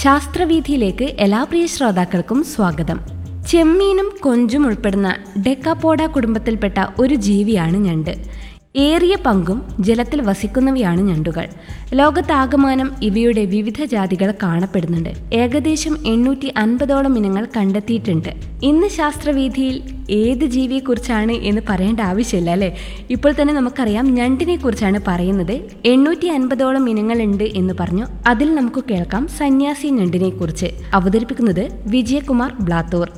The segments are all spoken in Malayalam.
ശാസ്ത്രവീഥിയിലേക്ക് എല്ലാ പ്രിയ ശ്രോതാക്കൾക്കും സ്വാഗതം ചെമ്മീനും കൊഞ്ചും ഉൾപ്പെടുന്ന ഡെക്കാപോഡ കുടുംബത്തിൽപ്പെട്ട ഒരു ജീവിയാണ് ഞണ്ട് ഏറിയ പങ്കും ജലത്തിൽ വസിക്കുന്നവയാണ് ഞണ്ടുകൾ ലോകത്താകമാനം ഇവയുടെ വിവിധ ജാതികൾ കാണപ്പെടുന്നുണ്ട് ഏകദേശം എണ്ണൂറ്റി അൻപതോളം ഇനങ്ങൾ കണ്ടെത്തിയിട്ടുണ്ട് ഇന്ന് ശാസ്ത്രവീഥിയിൽ ഏത് ജീവിയെക്കുറിച്ചാണ് എന്ന് പറയേണ്ട ആവശ്യമില്ല അല്ലേ ഇപ്പോൾ തന്നെ നമുക്കറിയാം ഞണ്ടിനെ കുറിച്ചാണ് പറയുന്നത് എണ്ണൂറ്റി അൻപതോളം ഇനങ്ങളുണ്ട് എന്ന് പറഞ്ഞു അതിൽ നമുക്ക് കേൾക്കാം സന്യാസി ഞണ്ടിനെ കുറിച്ച് അവതരിപ്പിക്കുന്നത് വിജയകുമാർ ബ്ലാത്തൂർ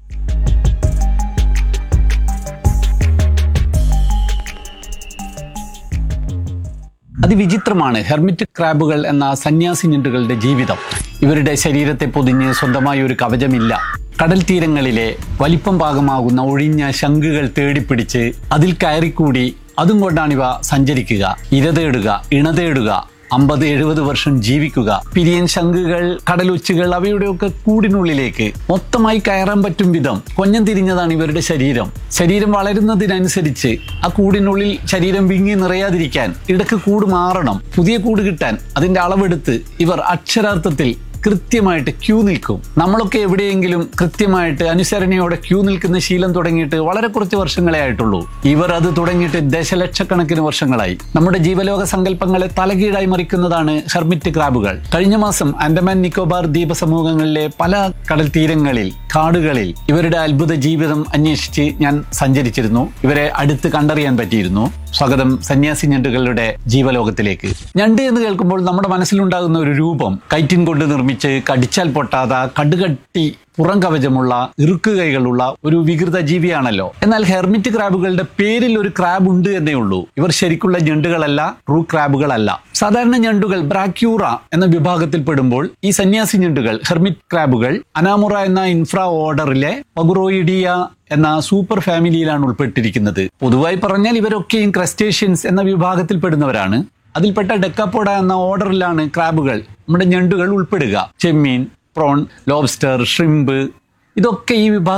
അതിവിചിത്രമാണ് ഹെർമിറ്റ് ക്രാബുകൾ എന്ന സന്യാസി ഞണ്ടുകളുടെ ജീവിതം ഇവരുടെ ശരീരത്തെ പൊതിഞ്ഞ് സ്വന്തമായി ഒരു കവചമില്ല കടൽ തീരങ്ങളിലെ വലിപ്പം പാകമാകുന്ന ഒഴിഞ്ഞ ശംഖുകൾ തേടിപ്പിടിച്ച് അതിൽ കയറിക്കൂടി അതും കൊണ്ടാണിവ സഞ്ചരിക്കുക ഇര തേടുക ഇണ തേടുക അമ്പത് എഴുപത് വർഷം ജീവിക്കുക പിരിയൻ ശംഖുകൾ കടലൊച്ചുകൾ അവയുടെയൊക്കെ കൂടിനുള്ളിലേക്ക് മൊത്തമായി കയറാൻ പറ്റും വിധം കൊഞ്ഞം തിരിഞ്ഞതാണ് ഇവരുടെ ശരീരം ശരീരം വളരുന്നതിനനുസരിച്ച് ആ കൂടിനുള്ളിൽ ശരീരം വിങ്ങി നിറയാതിരിക്കാൻ ഇടയ്ക്ക് കൂട് മാറണം പുതിയ കൂട് കിട്ടാൻ അതിന്റെ അളവെടുത്ത് ഇവർ അക്ഷരാർത്ഥത്തിൽ കൃത്യമായിട്ട് ക്യൂ നിൽക്കും നമ്മളൊക്കെ എവിടെയെങ്കിലും കൃത്യമായിട്ട് അനുസരണയോടെ ക്യൂ നിൽക്കുന്ന ശീലം തുടങ്ങിയിട്ട് വളരെ കുറച്ച് വർഷങ്ങളെ ആയിട്ടുള്ളൂ ഇവർ അത് തുടങ്ങിയിട്ട് ദശലക്ഷക്കണക്കിന് വർഷങ്ങളായി നമ്മുടെ ജീവലോക സങ്കല്പങ്ങളെ തലകീഴായി മറിക്കുന്നതാണ് ഹെർമിറ്റ് ക്രാബുകൾ കഴിഞ്ഞ മാസം ആൻഡമാൻ നിക്കോബാർ ദ്വീപ സമൂഹങ്ങളിലെ പല കടൽ തീരങ്ങളിൽ കാടുകളിൽ ഇവരുടെ അത്ഭുത ജീവിതം അന്വേഷിച്ച് ഞാൻ സഞ്ചരിച്ചിരുന്നു ഇവരെ അടുത്ത് കണ്ടറിയാൻ പറ്റിയിരുന്നു സ്വാഗതം സന്യാസി ഞണ്ടുകളുടെ ജീവലോകത്തിലേക്ക് ഞണ്ട് എന്ന് കേൾക്കുമ്പോൾ നമ്മുടെ മനസ്സിലുണ്ടാകുന്ന ഒരു രൂപം കൈറ്റിൻ കൊണ്ട് നിർമ്മിച്ച് കടിച്ചാൽ പൊട്ടാത കടുകട്ടി പുറം കവചമുള്ള ഇറുക്ക് കൈകളുള്ള ഒരു വികൃത ജീവിയാണല്ലോ എന്നാൽ ഹെർമിറ്റ് ക്രാബുകളുടെ പേരിൽ ഒരു ക്രാബ് ഉണ്ട് എന്നേ ഉള്ളൂ ഇവർ ശരിക്കുള്ള ഞണ്ടുകളല്ല ട്രൂ ക്രാബുകളല്ല സാധാരണ ഞണ്ടുകൾ ബ്രാക്യൂറ എന്ന വിഭാഗത്തിൽ പെടുമ്പോൾ ഈ സന്യാസി ഞണ്ടുകൾ ഹെർമിറ്റ് ക്രാബുകൾ അനാമുറ എന്ന ഇൻഫ്രാ ഓർഡറിലെ പഗുറോയിഡിയ എന്ന സൂപ്പർ ഫാമിലിയിലാണ് ഉൾപ്പെട്ടിരിക്കുന്നത് പൊതുവായി പറഞ്ഞാൽ ഇവരൊക്കെയും ക്രസ്റ്റേഷ്യൻസ് എന്ന വിഭാഗത്തിൽ പെടുന്നവരാണ് അതിൽപ്പെട്ട ഡെക്കാപ്പോഡ എന്ന ഓർഡറിലാണ് ക്രാബുകൾ നമ്മുടെ ഞണ്ടുകൾ ഉൾപ്പെടുക ചെമ്മീൻ പ്രോൺ ലോബ്സ്റ്റർ ഷ്രിമ്പ് ഇതൊക്കെ ഈ വിഭാഗം